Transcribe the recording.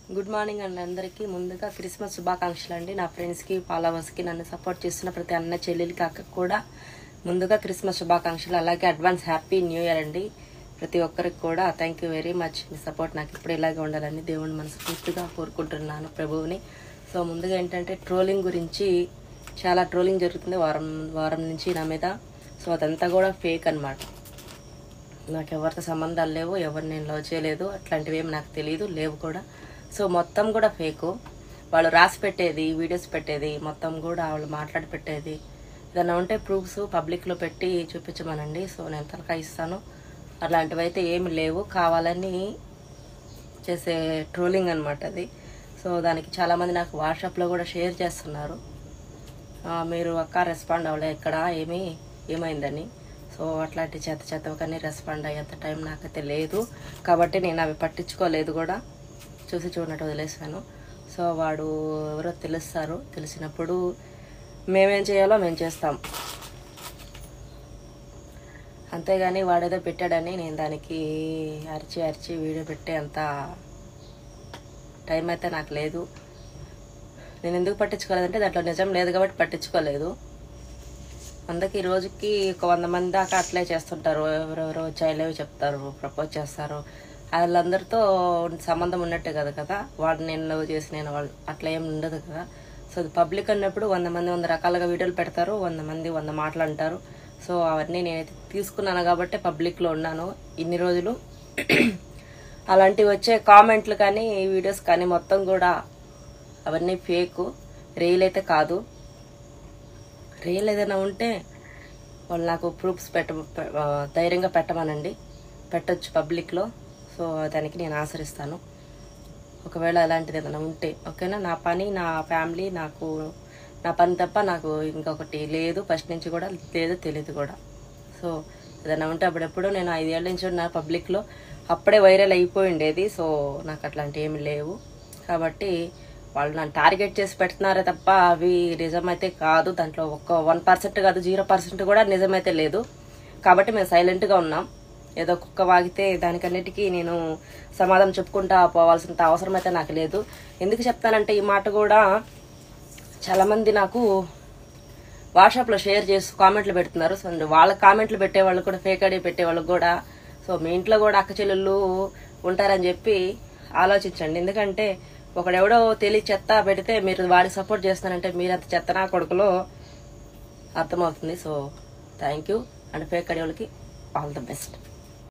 good morning అండి అందరికీ ముందుగా క్రిస్మస్ శుభాకాంక్షలు అండి నా ఫ్రెండ్స్కి ఫాలోవర్స్కి నన్ను సపోర్ట్ చేస్తున్న ప్రతి అన్న చెల్లెలకి అక్క కూడా ముందుగా క్రిస్మస్ శుభాకాంక్షలు అలాగే అడ్వాన్స్ హ్యాపీ న్యూ ఇయర్ అండి ప్రతి ఒక్కరికి కూడా thank you very much me support నాకు ఇప్పుడు ఇలాగే ఉండాలని దేవుని మనస్ఫూర్తిగా కోరుకుంటున్నాను ప్రభువుని సో ముందుగా ఏంటంటే ట్రోలింగ్ గురించి చాలా ట్రోలింగ్ జరుగుతుంది వారం వారం నుంచి నా మీద సో అదంతా కూడా ఫేక్ అన్నమాట నాకు ఎవరితో సంబంధాలు లేవు ఎవరు నేను లవ్ చేయలేదు అట్లాంటివి ఏమి నాకు తెలియదు లేవు కూడా సో మొత్తం కూడా ఫేకు వాళ్ళు రాసి పెట్టేది వీడియోస్ పెట్టేది మొత్తం కూడా వాళ్ళు మాట్లాడి పెట్టేది ఏదైనా ఉంటే ప్రూఫ్స్ పబ్లిక్లో పెట్టి చూపించమనండి సో నేను తలకా ఇస్తాను అలాంటివి అయితే ఏమి లేవు కావాలని చేసే ట్రోలింగ్ అనమాట అది సో దానికి చాలామంది నాకు వాట్సాప్లో కూడా షేర్ చేస్తున్నారు ఆ, మీరు అక్క రెస్పాండ్ అవ్వలే ఇక్కడ ఏమి ఏమైందని సో అట్లాంటి చెత్త చెత్తవకని రెస్పాండ్ అయ్యేంత టైం నాకైతే లేదు కాబట్టి నేను అవి పట్టించుకోలేదు కూడా చూసి చూడనట్టు వదిలేసాను సో వాడు ఎవరో తెలుస్తారు తెలిసినప్పుడు మేమేం చేయాలో మేము చేస్తాం అంతేగాని వాడేదో పెట్టాడని నేను దానికి అరిచి అరిచి వీడియో పెట్టే అంత టైం అయితే నాకు లేదు నేను ఎందుకు పట్టించుకోలేదంటే దాంట్లో నిజం లేదు కాబట్టి పట్టించుకోలేదు అందుకే ఈ రోజుకి ఒక వంద మంది దాకా అట్లే చేస్తుంటారు ఎవరెవరో చైలేవి చెప్తారు ప్రపోజ్ చేస్తారు వాళ్ళందరితో సంబంధం ఉన్నట్టే కదా కదా వాడు నేను లవ్ చేసి నేను వాళ్ళు అట్లా ఏం ఉండదు కదా సో పబ్లిక్ అన్నప్పుడు వంద మంది వంద రకాలుగా వీడియోలు పెడతారు వంద మంది వంద మాటలు అంటారు సో అవన్నీ నేనైతే తీసుకున్నాను కాబట్టి పబ్లిక్లో ఉన్నాను ఇన్ని రోజులు అలాంటివి వచ్చే కామెంట్లు కానీ వీడియోస్ కానీ మొత్తం కూడా అవన్నీ ఫేక్ రియల్ అయితే కాదు రియల్ ఏదైనా ఉంటే వాళ్ళు నాకు ప్రూఫ్స్ పెట్ట పె- ఆ, ధైర్యంగా పెట్టమనండి పెట్టొచ్చు పబ్లిక్లో సో దానికి నేను ఆచరిస్తాను ఒకవేళ అలాంటిది ఏదైనా ఉంటే ఓకేనా నా పని నా ఫ్యామిలీ నాకు నా పని తప్ప నాకు ఇంకొకటి లేదు ఫస్ట్ నుంచి కూడా లేదు తెలియదు కూడా సో ఏదైనా ఉంటే అప్పుడెప్పుడు నేను ఐదేళ్ళ నుంచి ఉన్న పబ్లిక్లో అప్పుడే వైరల్ అయిపోయి ఉండేది సో నాకు అట్లాంటివి ఏమి లేవు కాబట్టి వాళ్ళు నన్ను టార్గెట్ చేసి పెడుతున్నారే తప్ప అవి నిజమైతే కాదు దాంట్లో ఒక్క వన్ పర్సెంట్ కాదు జీరో పర్సెంట్ కూడా నిజమైతే లేదు కాబట్టి మేము సైలెంట్గా ఉన్నాం ఏదో కుక్క వాగితే దానికన్నిటికీ నేను సమాధానం చెప్పుకుంటా పోవాల్సినంత అవసరం అయితే నాకు లేదు ఎందుకు చెప్తానంటే ఈ మాట కూడా చాలామంది నాకు వాట్సాప్లో షేర్ చేసి కామెంట్లు పెడుతున్నారు సో వాళ్ళ కామెంట్లు పెట్టే వాళ్ళు కూడా ఫేక్ ఐడి పెట్టే వాళ్ళకి కూడా సో మీ ఇంట్లో కూడా అక్క చెల్లెళ్ళు ఉంటారని చెప్పి ఆలోచించండి ఎందుకంటే ఒకడెవడో తెలియ చెత్త పెడితే మీరు వాడికి సపోర్ట్ చేస్తానంటే మీరంత చెత్తనా కొడుకులో అర్థమవుతుంది so thank you and fake ID వాళ్ళకి ఆల్ ద బెస్ట్